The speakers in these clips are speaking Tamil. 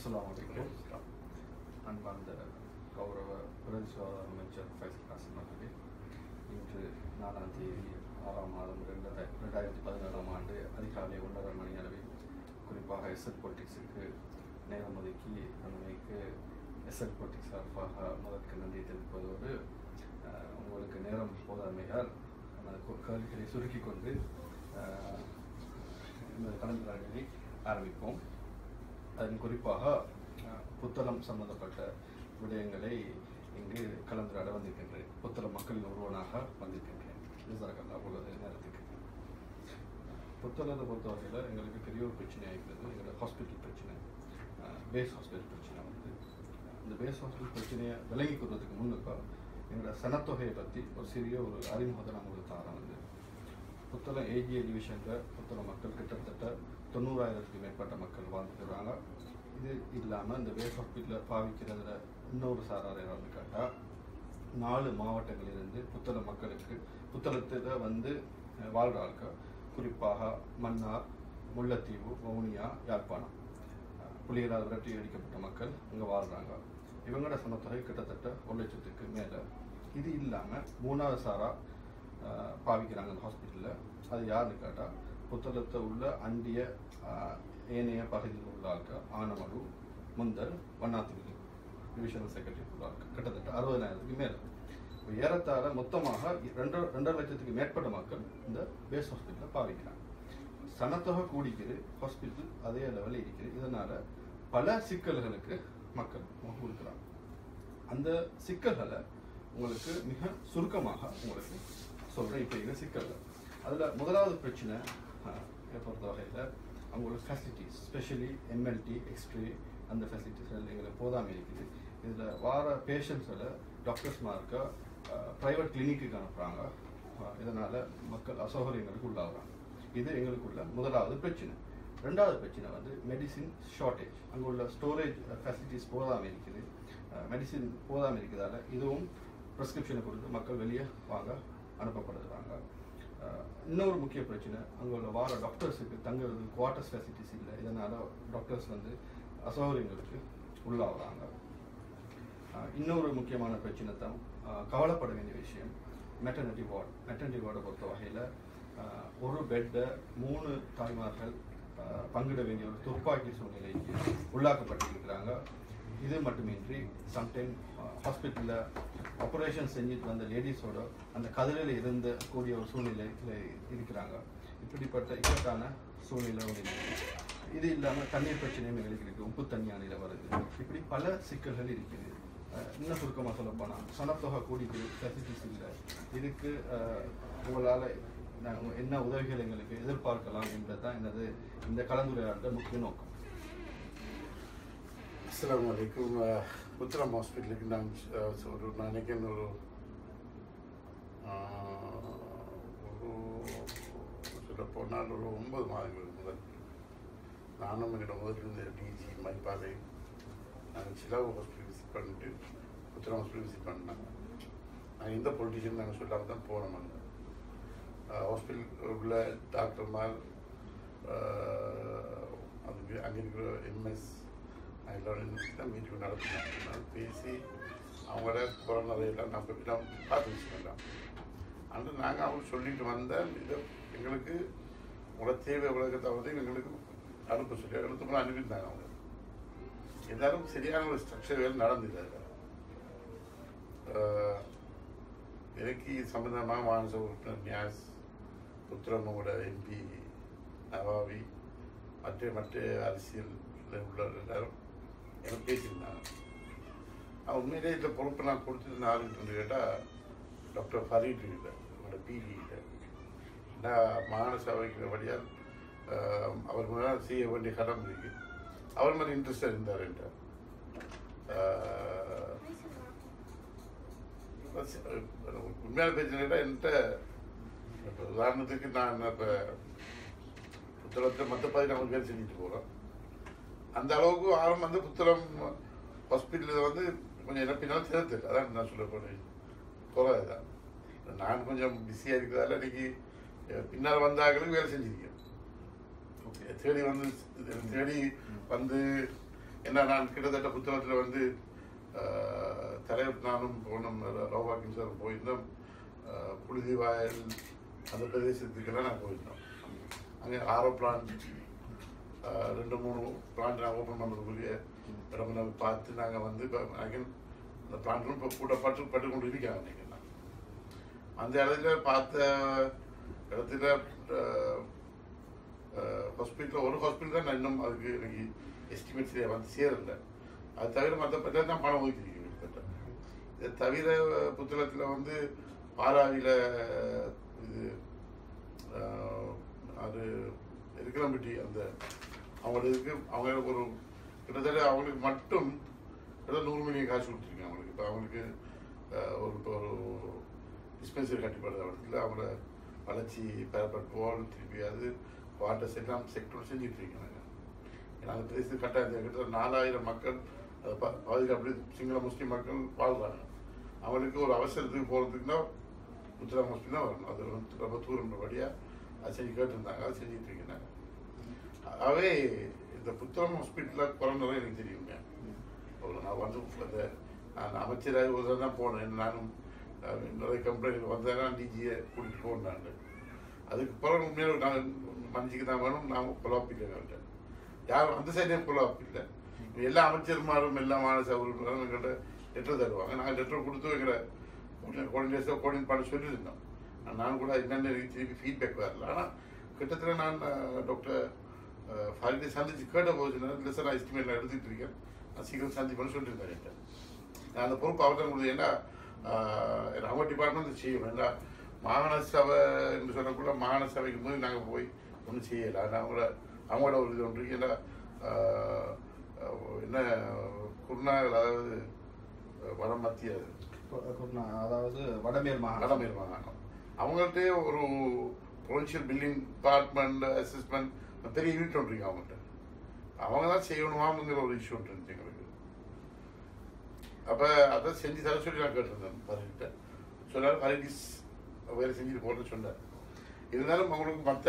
அஸ்ஸலாமு அலைக்கும் அன்பார்ந்த கௌரவ பிரதி சுகாதார அமைச்சர் ஃபைசல் காசிம் அவர்களே இன்று நாலாம் தேதி ஆறாம் மாதம் ரெண்டு ரெண்டாயிரத்தி பதினேழாம் ஆண்டு அதிகாலை ஒன்றரை மணி அளவில் குறிப்பாக எஸ்எல் பொலிட்டிக்ஸுக்கு நேரம் ஒதுக்கி நம்மைக்கு எஸ்எல் பொலிட்டிக்ஸ் சார்பாக முதற்கு நன்றி தெரிவிப்பதோடு அஹ், உங்களுக்கு நேரம் போதாமையால் நமது கு- கேள்விகளை சுருக்கிக் கொண்டு அஹ், இந்த கலந்துரையாடலை ஆரம்பிப்போம் அதன் குறிப்பாக அஹ், புத்தளம் சம்பந்தப்பட்ட விடயங்களை இங்கு கலந்துரையாட வந்திருக்கின்றேன் புத்தளம் மக்களின் ஒருவனாக வந்திருக்கின்றேன் விசாரக்கல்லா உள்ளது நேரத்துக்கு புத்தளத்தை பொறுத்தவரையில் எங்களுக்கு பெரிய ஒரு பிரச்சனை இருக்கிறது எங்களோட ஹாஸ்பிட்டல் பிரச்சனை பேஸ் ஹாஸ்பிட்டல் பிரச்சனை வந்து இந்த பேஸ் ஹாஸ்பிட்டல் பிரச்சனையை விளங்கி கொள்வதற்கு முன்னுக்கா எங்களோட சனத்தொகையை பற்றி ஒரு சிறிய ஒரு அறிமுகத்தை நான் உங்களுக்கு தாரேன் வந்து புத்தளம் ஏஜிஏ டிவிஷனில் புத்தளம் மக்கள் கிட்டத்தட்ட தொண்ணூறாயிரத்துக்கு மேற்பட்ட மக்கள் வாழ்ந்துக்கிறாங்க இது இல்லாமல் இந்த பேஸ் ஹாஸ்பிட்டலில் பாவிக்கிறதுல இன்னொரு சாரார் யாராவது கேட்டால் நாலு மாவட்டங்களிலிருந்து புத்தளம் மக்களுக்கு புத்தளத்தில் வந்து அஹ், வாழ்ற ஆட்கள் குறிப்பாக மன்னார் முல்லைத்தீவு வவுனியா யாழ்ப்பாணம் அஹ், புலிகளால் விரட்டி அடிக்கப்பட்ட மக்கள் இங்கே வாழ்கிறாங்க இவங்களோட சனத்தொகை கிட்டத்தட்ட ஒரு லட்சத்துக்கு மேலே இது இல்லாமல் மூணாவது சாரா அஹ், பாவிக்கிறாங்க அந்த ஹாஸ்பிட்டலில் அது யாருன்னு கேட்டால் புத்தளத்தை உள்ள அண்டிய அஹ், ஏனைய பகுதியில் உள்ள ஆட்கள் ஆனமடு முந்தல் வண்ணாத்திவிலி டிவிஷனல் செக்ரட்டரி உள்ள ஆட்கள் கிட்டத்தட்ட அறுபதாயிரத்துக்கு மேலே இப்போ ஏறத்தாழ மொத்தமாக ரெண்டு ரெண்டரை லட்சத்துக்கு மேற்பட்ட மக்கள் இந்த பேஸ் ஹாஸ்பிட்டலில் பாவிக்கிறாங்க சனத்தொகை கூடிக்குது ஹாஸ்பிட்டல் அதே லெவலில் இருக்குது இதனால் பல சிக்கல்களுக்கு மக்கள் முகம் கொடுக்குறாங்க அந்த சிக்கல்களை உங்களுக்கு மிக சுருக்கமாக உங்களுக்கு சொல்கிறேன் இப்போ இருக்கிற சிக்கல்கள் அதில் முதலாவது பிரச்சனை அஹ், இதை பொறுத்த வகையில் அவங்களோட ஃபெசிலிட்டிஸ் ஸ்பெஷலி எம்எல்டி எக்ஸ்ரே அந்த ஃபெசிலிட்டிஸ் எங்களுக்கு போதாமல் இருக்குது இதில் வார பேஷண்ட்ஸில் டாக்டர்ஸ்மார்க்க ப்ரைவேட் கிளினிக்கு அனுப்புகிறாங்க இதனால் மக்கள் அசௌகரியங்களுக்கு உள்ளாகுறாங்க இது எங்களுக்குள்ள முதலாவது பிரச்சனை ரெண்டாவது பிரச்சனை வந்து மெடிசின் ஷார்ட்டேஜ் அங்கே உள்ள ஸ்டோரேஜ் ஃபெசிலிட்டிஸ் போதாமல் இருக்குது மெடிசின் போதாமல் இருக்கிறதால இதுவும் ப்ரெஸ்கிரிப்ஷனை கொடுத்து மக்கள் வெளியே வாங்க அனுப்பப்படுறாங்க அஹ், இன்னொரு முக்கிய பிரச்சனை அங்கே உள்ள வார டாக்டர்ஸுக்கு தங்குறது குவார்ட்டர்ஸ் ஃபெசிலிட்டிஸ் இல்லை இதனால் டாக்டர்ஸ் வந்து அசௌகரியங்களுக்கு உள்ளாகுறாங்க அஹ், இன்னொரு முக்கியமான பிரச்சனை தான் அஹ், கவலைப்பட வேண்டிய விஷயம் மெட்டர்னிட்டி வார்டு மெட்டர்னிட்டி வார்டை பொறுத்த வகையில் ஒரு பெட்டை மூணு தாய்மார்கள் அஹ், பங்கிட வேண்டிய ஒரு துப்பாக்கி சூழ்நிலைக்கு உள்ளாக்கப்பட்டிருக்கிறாங்க இது மட்டுமின்றி சம்டைம் ஹாஸ்பிட்டலில் ஆப்ரேஷன் செஞ்சுட்டு வந்த லேடிஸோட அந்த கதிரையில் இருந்த கூடிய ஒரு சூழ்நிலையில் இருக்கிறாங்க இப்படிப்பட்ட இக்கட்டான சூழ்நிலை ஒன்று இருக்கு. இது இல்லாமல் தண்ணீர் பிரச்சனையும் எங்களுக்கு இருக்குது உப்பு தண்ணி அணையில் வருது இப்படி பல சிக்கல்கள் இருக்குது அஹ் இன்னும் சுருக்கமாக சொல்ல போனால் சனத்தொகை கூடிக்குது ஃபெசிலிட்டிஸ் இல்லை இதுக்கு அஹ், உங்களால் நாங்கள் என்ன உதவிகள் எங்களுக்கு எதிர்பார்க்கலாம் என்பது தான் எனது இந்த கலந்துரையாடல் முக்கிய நோக்கம் அஸ்ஸலாமு அலைக்கும் அஹ், புத்திரம் ஹாஸ்பிட்டலுக்கு நான் அஹ், ஒரு நான் நினைக்கிறேன் ஒரு அஹ், ஒரு சொல்ல போனால் ஒரு ஒன்பது மாதங்களுக்கு முதல் நானும் என்னோட முதல்ல இருந்த டிஜி மைப்பாலை நாங்கள் சிலாவு ஹாஸ்பிட்டல் விசிட் பண்ணிட்டு புத்திரம் ஹாஸ்பிட்டல் விசிட் பண்ணாங்க நான் எந்த பொலிட்டிஷியன் நாங்கள் சொல்லாமல் தான் போனோம் அங்கே ஹாஸ்பிட்டல் உள்ள டாக்டர்மார் அஹ், அதுக்கு அங்கே இருக்கிற எம்எஸ் எல்லோரும் தான் மீட்டிங் நடத்தினாங்க பேசி அவங்களோட கொரோனாவையெல்லாம் நம்ம எல்லாம் பார்த்து வச்சுக்கலாம் ஆனால் நாங்கள் அவங்க சொல்லிட்டு வந்தேன் இதை எங்களுக்கு உங்களோட தேவை உலகத்தாவது எங்களுக்கு அனுப்ப சொல்லி எழுத்து மூலம் அனுப்பியிருந்தாங்க அவங்க எல்லாரும் சரியான ஒரு ஸ்ட்ரக்சர் வேலை நடந்தது அதில் ஆஹ், எனக்கு இது சம்பந்தமாக மாநில உறுப்பினர் நியாஸ் புத்திரமோட எம்பி நவாவி மற்ற மற்ற அரசியல் உள்ள எல்லாரும் எனக்கு பேசியிருந்தாங்க நான் உண்மையிலே இந்த பொறுப்பை நான் கொடுத்தது யாருன்னு கேட்டால் டாக்டர் ஃபரீட் இல்லை என்னோட பிடி இல்லை நான் மாகாண சபைக்கு வழியால் ஆஹ், அவர் முன்னால் செய்ய வேண்டிய கடன் இருக்கு அவர் மாதிரி இன்ட்ரெஸ்டாக இருந்தார் என்கிட்ட ஆஹ், பஸ், அஹ், உண்மையான பிரச்சனை என்கிட்ட இப்போ உதாரணத்துக்கு நான் இப்போ புத்தகத்தை மற்ற பகுதி நம்ம வேலை செஞ்சுட்டு போகிறோம் அந்த அளவுக்கு ஆழம் வந்து புத்தகம் ஹாஸ்பிட்டலில் வந்து கொஞ்சம் என்ன பின்னாலும் சேர்த்து அதான் நான் சொல்ல போனேன் குறை தான் நான் கொஞ்சம் பிஸியாக இருக்கிறதால இன்னைக்கு அஹ், பின்னால் வந்தாங்களுக்கு வேலை செஞ்சிருக்கேன் ஓகே தேடி வந்து தேடி வந்து ஏன்னா நான் கிட்டத்தட்ட புத்தகத்தில் வந்து ஆஹ், தலைவர் நானும் போனோம் ரோபாக்கின் சார் போயிருந்தோம் ஆஹ், புழுதி வாயல் அந்த பிரதேசத்துக்கெல்லாம் நான் போயிருந்தோம் அங்கே ஆரோ பிளான்ட் ரெண்டு மூணு பிளான்ட் நான் ஓப்பன் பண்ணுறதுக்குரிய இடம் நாங்கள் பார்த்து நாங்கள் வந்து இப்போ அகைன் அந்த பிளான்ட்டும் இப்போ கூட பட்டு பட்டு கொண்டு இருக்காங்க அன்றைக்கி நான் அந்த இடத்துல பார்த்த இடத்துல ஹாஸ்பிட்டல் ஒரு ஹாஸ்பிட்டல் தான் நான் இன்னும் அதுக்கு எனக்கு எஸ்டிமேட்ஸ் வந்து சேரல அது தவிர மற்ற பற்றி தான் பணம் ஒதுக்கிருக்கேன் கிட்டத்தட்ட இதை தவிர புத்தகத்தில் வந்து பாராவியில் இது ஆஹ், அது இருக்கலம்பட்டி அந்த அவங்களுக்கு அவங்க ஒரு கிட்டத்தட்ட அவங்களுக்கு மட்டும் கிட்டத்தட்ட நூறு மில்லியன் காசு கொடுத்துருக்கேன் அவங்களுக்கு இப்போ அவங்களுக்கு ஆஹ், ஒரு இப்போ ஒரு டிஸ்பென்சரி கட்டிப்படுற இடத்துல அவங்கள வளர்ச்சி பேரப்பட் வால் திருப்பி அது வாட்டர்ஸ் எல்லாம் செக்டர் செஞ்சுட்டு இருக்கேன் நாங்கள் ஏன்னா அந்த பிரதேசத்து கட்டாயம் கிட்டத்தட்ட நாலாயிரம் மக்கள் அதை பா பாதுகாப்பு சிங்கள முஸ்லீம் மக்கள் வாழ்றாங்க அவங்களுக்கு ஒரு அவசரத்துக்கு போகிறதுக்குன்னா உத்தரா முஸ்லீம் தான் வரணும் அது வந்து ரொம்ப தூரம்படியாக அது செஞ்சு கேட்டிருந்தாங்க அதை செஞ்சுட்டு இருக்கேன் நாங்கள் அவே இந்த புத்தகம் ஹாஸ்பிட்டலில் குறைந்ததை எனக்கு தெரியுங்க ஒரு நான் வந்து அந்த நான் அமைச்சராக ஒரு தடவை தான் போனேன் நானும் அஹ், நிறைய கம்ப்ளைண்ட் வந்தாங்க டிஜியை கூட்டிகிட்டு போனேன் நான் அதுக்கு பிறகு உண்மையில நான் மன்னிச்சுக்கு தான் வேணும் நான் கொலாப் இல்லை யாரும் அந்த சைடே கொலாப் இல்லை எல்லா அமைச்சர்மாரும் எல்லா மாநில உறுப்பினரும் எங்கள்கிட்ட லெட்டர் தருவாங்க நாங்கள் லெட்டர் கொடுத்து எங்களை கோஆர்டினேஷன் கோஆர்டினேட் பண்ண சொல்லியிருந்தோம் ஆனா, நான் கூட என்னென்ன எனக்கு திருப்பி ஃபீட்பேக் வரல ஆனால் கிட்டத்தட்ட நான் அஹ், டாக்டர் ஃபாரிடே சந்திச்சு கேட்ட போது இல்லை சார் நான் எஸ்டிமேட் எடுத்துட்டு இருக்கேன் நான் சீக்கிரம் சந்திப்பேன்னு சொல்லியிருந்தேன் என்கிட்ட. நான் அந்த பொறுப்பு அவர்தான் கொடுத்து ஏன்னா ஆஹ், அவங்க டிபார்ட்மெண்ட் செய்யும் ஏன்னா மாகாண சபை என்று சொல்லக்குள்ள மாகாண சபைக்கு போது நாங்கள் போய் ஒன்றும் செய்யலை அது அவங்களோட அவங்களோட ஒரு இது ஒன்று ஏன்னா ஆஹ், ஆஹ், என்ன குருணா அதாவது வட மத்திய கு- குருணா, அதாவது வடமேல் மாகாணம் வடமேல் மாகாணம் அவங்கள்ட்டே ஒரு ப்ரொவின்ஷியல் பில்டிங் டிபார்ட்மெண்ட் அசிஸ்மெண்ட் பெரிய யூனிட் ஒன்று இருக்கு அவங்கள்ட்ட அவங்க தான் செய்யணுமாங்கிற ஒரு இஷ்யூ ஒன்று இருந்துச்சு எங்களுக்கு அப்போ அதை செஞ்சு தர சொல்லி நான் கேட்டிருந்தேன் பரிகிட்ட சொன்னார் பரிடிஸ் வேலை செஞ்சுட்டு போகிறேன்னு சொன்னார் இருந்தாலும் அவங்களுக்கு மற்ற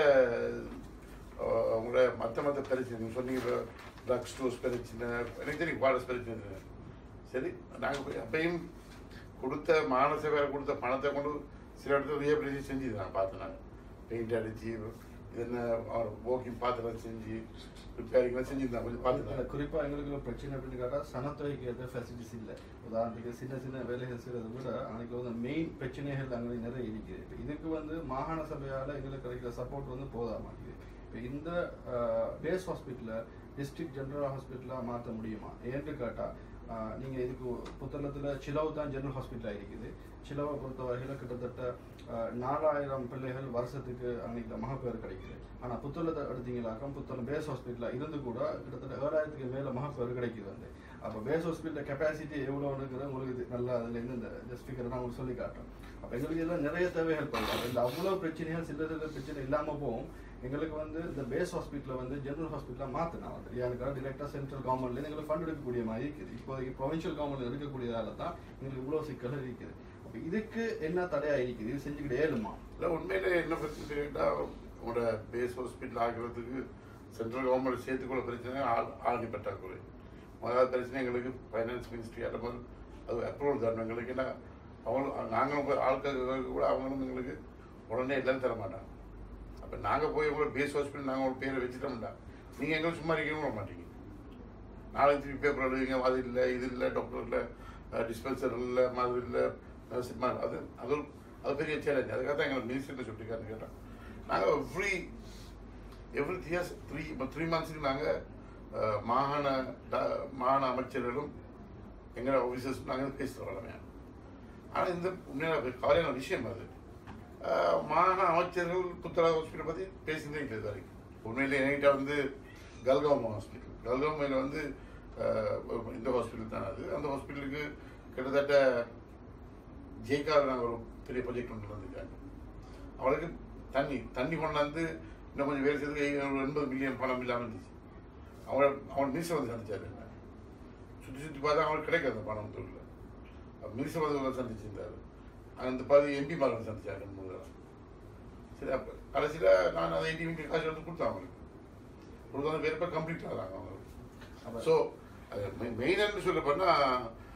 அவங்களோட மற்ற மற்ற பிரச்சனை நீங்கள் சொன்னீங்க ட்ரக் ஸ்டோர்ஸ் பிரச்சனை எனக்கு தெரியும் பாடஸ் பிரச்சனை சரி நாங்கள் போய் அப்பயும் கொடுத்த மானச வேலை கொடுத்த பணத்தை கொண்டு சில இடத்துல ரீஹபிலிட்டேஷன் செஞ்சு நான் பார்த்தேன் நான் பெயிண்ட் அடிச்சு இது என்ன அவர் வாக்கிங் பாத்திரம் செஞ்சு ரிப்பேரிங்லாம் செஞ்சுருந்தேன் கொஞ்சம் அதுல பார்த்துட்டேன் குறிப்பா எங்களுக்கு ஒரு பிரச்சனை அப்படின்னு கேட்டா சனத்துறைக்கு ஏற்ற ஃபெசிலிட்டிஸ் இல்லை உதாரணத்துக்கு சின்ன சின்ன வேலைகள் செய்யறதை விட அன்னைக்கு வந்து மெயின் பிரச்சனைகள் அங்கே நிறைய இருக்குது இப்போ இதுக்கு வந்து மாகாண சபையால எங்களுக்கு கிடைக்கிற சப்போர்ட் வந்து போதா மாட்டேங்குது இப்போ இந்த பேஸ் ஹாஸ்பிட்டலை டிஸ்ட்ரிக்ட் ஜெனரல் ஹாஸ்பிட்டலாக மாற்ற முடியுமா ஏன்னு கேட்டா ஆஹ், நீங்க இதுக்கு புத்தளத்துல சிலவு தான் ஜெனரல் ஹாஸ்பிட்டலாக இருக்குது சிலவை பொறுத்த வகையில் கிட்டத்தட்ட ஆஹ், நாலாயிரம் பிள்ளைகள் வருஷத்துக்கு அன்னைக்கு மகப்பேறு கிடைக்குது ஆனா புத்தளத்தை எடுத்தீங்களாக்கம் புத்தளம் பேஸ் ஹாஸ்பிட்டலில் இருந்து கூட கிட்டத்தட்ட ஏழாயிரத்துக்கு மேல மகப்பேறு கிடைக்குது வந்து அப்போ பேஸ் ஹாஸ்பிட்டல் கெப்பாசிட்டி எவ்வளோங்கிறது உங்களுக்கு இது நல்லா அதுலேருந்து இந்த ஜஸ்ட் ஃபிகர் நான் உங்களுக்கு சொல்லி காட்டுறேன் அப்போ எங்களுக்கு இதெல்லாம் நிறைய தேவைகள் பண்ணலாம் இந்த அவ்வளோ பிரச்சனைகள் சில சில பிரச்சனை இல்லாமல் போகும் எங்களுக்கு வந்து இந்த பேஸ் ஹாஸ்பிட்டலை வந்து ஜெனரல் ஹாஸ்பிட்டலாக மாற்றினா வந்து எனக்கு டிரெக்டாக சென்ட்ரல் கவர்மெண்ட்லேருந்து எங்களுக்கு ஃபண்ட் எடுக்கக்கூடிய மாதிரி இருக்குது இப்போதைக்கு ப்ரொவின்ஷியல் கவர்மெண்ட் எடுக்கக்கூடியதால தான் எங்களுக்கு இவ்வளோ சிக்கல் இருக்குது அப்போ இதுக்கு என்ன தடையா இருக்குது இது செஞ்சுக்கிட்டே ஏழுமா இல்லை உண்மையிலே என்ன பிரச்சனை கேட்டால் உங்களோட பேஸ் ஹாஸ்பிட்டல் ஆகிறதுக்கு சென்ட்ரல் கவர்மெண்ட் சேர்த்துக்குள்ள பிரச்சனை ஆள் ஆணி பற்றாக்குறை முதலாவது பிரச்சனை எங்களுக்கு ஃபைனான்ஸ் மினிஸ்ட்ரி அந்த மாதிரி அது அப்ரூவல் தரணும் எங்களுக்கு என்ன அவங்க நாங்களும் ஆட்கள் கூட அவங்களும் எங்களுக்கு உடனே இல்லைன்னு தர மாட்டாங்க அப்போ நாங்கள் போய் உங்களை பேஸ் ஹாஸ்பிட்டல் நாங்கள் ஒரு பேரை வச்சுட்டோம்டா நீங்கள் எங்களுக்கு சும்மா இருக்கவே விட மாட்டீங்க நாளைக்கு திருப்பி பேப்பர் எழுதுவீங்க அது இல்லை இது இல்லை டாக்டர் இல்லை டிஸ்பென்சர் இல்லை மாதிரி இல்லை நர்ஸ் அது அது ஒரு- அது பெரிய சேலஞ்ச் அதுக்காக தான் எங்களுக்கு மினிஸ்டர்கிட்ட சொல்லியிருக்காருன்னு கேட்டேன் நாங்கள் ஃப்ரீ எவ்ரி இயர்ஸ் த்ரீ இப்போ த்ரீ மந்த்ஸுக்கு நாங்கள் மாகாண ட- மாகாண அமைச்சர்களும் எங்களோட ஆஃபீஸர்ஸ் நாங்கள் பேசுகிறோம் வளமையாக ஆனால் இந்த உண்மையான கவலையான விஷயம் அது அஹ், மாகாண அமைச்சர்கள் புத்தக ஹாஸ்பிட்டல் பற்றி பேசினதே இல்லை இது வரைக்கும் உண்மையிலே என்கிட்ட வந்து கல்காம் ஹாஸ்பிட்டல் கல்காமில் வந்து அஹ், ஒரு- இந்த ஹாஸ்பிட்டல் தான் அது அந்த ஹாஸ்பிட்டலுக்கு கிட்டத்தட்ட ஜெய்கால் நாங்கள் ஒரு பெரிய ப்ராஜெக்ட் ஒன்று வந்துருக்காங்க அவளுக்கு தண்ணி தண்ணி கொண்டாந்து இன்னும் கொஞ்சம் வேலை செய்து ஒரு எண்பது மில்லியன் பணம் இல்லாமல் இருந்துச்சு அவங்கள அவன் மினிஸ்டர் வந்து சந்திச்சாரு என்ன சுற்றி சுற்றி பார்த்தா அவங்களுக்கு கிடைக்காது அந்த பணம் தொழில் மினிஸ்டர் வந்து வந்து சந்திச்சிருந்தாரு அந்த பாதி எம்பி மாதிரி சந்திச்சாரு ரெண்டு மூணு தடவை சரி அப்போ கடைசியில் நான் அதை எயிட்டி மினிட் காசு வந்து கொடுத்தேன் அவங்களுக்கு கொடுத்தா வேறு பேர் கம்ப்ளீட் ஆகிறாங்க அப்ப- அவங்களுக்கு ஸோ அது மெயின்னு சொல்ல போனால்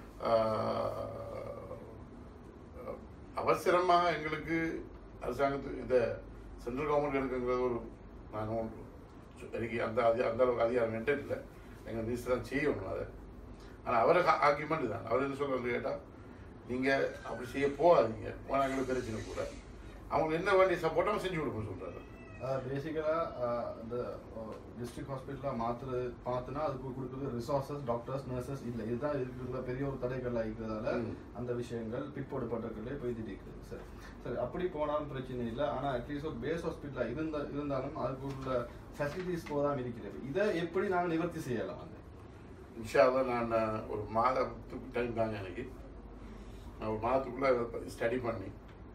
அவசரமாக எங்களுக்கு அரசாங்கத்துக்கு இந்த சென்ட்ரல் கவர்மெண்ட் எடுக்குங்கிறது ஒரு நான் ஒன்று சொ- எனக்கு அந்த அதி அந்த அளவுக்கு அதிகாரம் என்கிட்ட இல்லை எங்கள் மினிஸ்டர் தான் செய்யணும் அதை ஆனால் அவரை ஆர்குமெண்ட் தான் அவர் என்ன சொல்கிறது கேட்டால் நீங்கள் அப்படி செய்ய போகாதீங்க போனால் எங்களுக்கு பிரச்சனை கூட அவங்களுக்கு என்ன வேண்டிய சப்போர்ட் அவங்க செஞ்சு கொடுக்க சொல்கிறாரு பேசிக்கலாக இந்த டிஸ்ட்ரிக்ட் ஹாஸ்பிட்டலாக மாற்றுறது மாற்றினா அதுக்கு கொடுக்குறது ரிசோர்ஸஸ் டாக்டர்ஸ் நர்சஸ் இல்லை இதுதான் இருக்கிற பெரிய ஒரு தடைகள் இருக்கிறதால ம். அந்த விஷயங்கள் பிற்படுப்பட்டர்களே போய்கிட்டு இருக்குது சார் சரி அப்படி போனாலும் பிரச்சனை இல்லை ஆனால் அட்லீஸ்ட் ஒரு பேஸ் ஹாஸ்பிட்டலாக இருந்த இருந்தாலும் அதுக்குள்ள ஃபெசிலிட்டிஸ் போதாமல் இருக்கிறது இதை எப்படி நாங்கள் நிவர்த்தி செய்யலாம் வந்து இன்ஷால்லா நான் அஹ், ஒரு மாதத்துக்கு டைம் தாங்க எனக்கு நான் ஒரு மாதத்துக்குள்ளே ஸ்டடி பண்ணி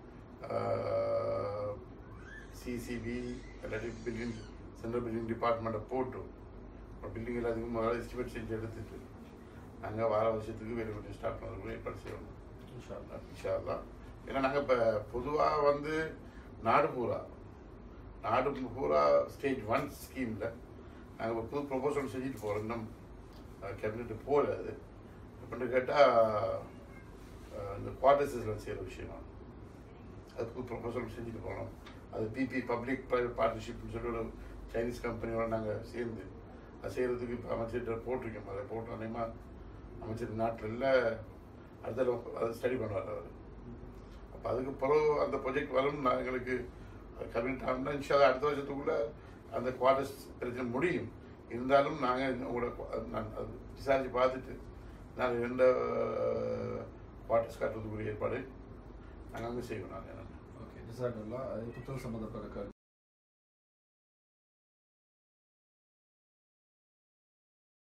சிசிபி இல்லாட்டி பில்டிங் சென்ட்ரல் பில்டிங் டிபார்ட்மெண்ட்டை போட்டு பில்டிங் எல்லாத்துக்கும் முதல்ல எஸ்டிமேட் செஞ்சு எடுத்துட்டு நாங்கள் வார வருஷத்துக்கு வெளியே வெளியே ஸ்டார்ட் பண்ணுறதுக்குள்ள ஏற்பாடு செய்யணும் இன்ஷா அல்லாஹ். இன்ஷால்லா ஏன்னா நாங்கள் இப்போ பொதுவாக வந்து நாடு பூரா நாடு பூரா ஸ்டேஜ் ஒன் ஸ்கீமில் நாங்கள் இப்போ புது ப்ரொபோசல் செஞ்சுட்டு போகிறோம் இன்னும் கேபினெட்டு போகல அது எப்படின்னு கேட்டால் இந்த குவார்டர்ஸில் செய்கிற விஷயம் அது புது ப்ரொபோசல் செஞ்சுட்டு போகிறோம் அது பிபி பப்ளிக் ப்ரைவேட் பார்ட்னர்ஷிப்னு சொல்லி ஒரு சைனீஸ் கம்பெனியோட நாங்கள் சேர்ந்து அது செய்கிறதுக்கு இப்போ அமைச்சர்கிட்ட போட்டிருக்கோம் அதை போட்டு அநேகமாக அமைச்சர் நாட்டில் இல்லை அடுத்த அதை ஸ்டடி பண்ணுவார் அவர் அப்போ அதுக்கு பிறகு அந்த ப்ரொஜெக்ட் வரும் நான் எங்களுக்கு கமிட் ஆகும்னா இன்ஷால்லா அடுத்த வருஷத்துக்குள்ள அந்த குவார்டர்ஸ் பிரச்சனை முடியும் இருந்தாலும் நாங்கள் உங்களோட qu- அது நான் அது விசாரித்து பார்த்துட்டு நாங்கள் எந்த குவார்டர்ஸ் கட்டுறதுக்குரிய ஏற்பாடு நாங்கள் அங்கே செய்வோம் நாங்கள் ஓகே ஜிசாக்கல்லா அது புத்தகம் சம்மந்தப்பட்ட